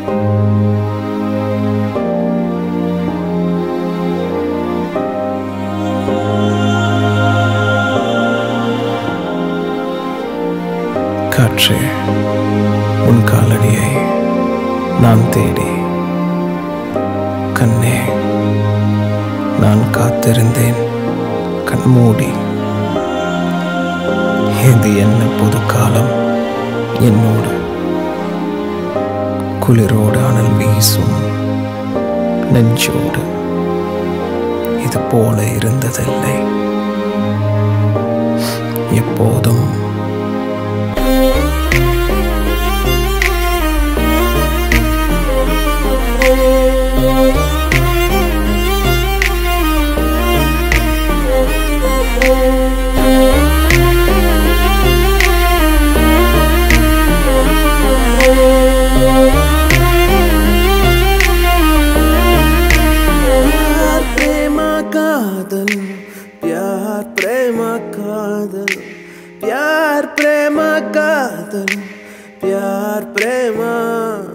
காற்றே உன் காலடியை நான் தேடி கண்ணே நான் காத்திருந்தேன் கண்மூடி இது என்ன புது காலம் என்னோடு குளிரோடு அனல் வீசும் நெஞ்சோடு இது போல இருந்ததில்லை எப்போதும் प्यार प्रेम कादल प्यार प्रेम कादल प्यार प्रेम कादल प्यार प्रेम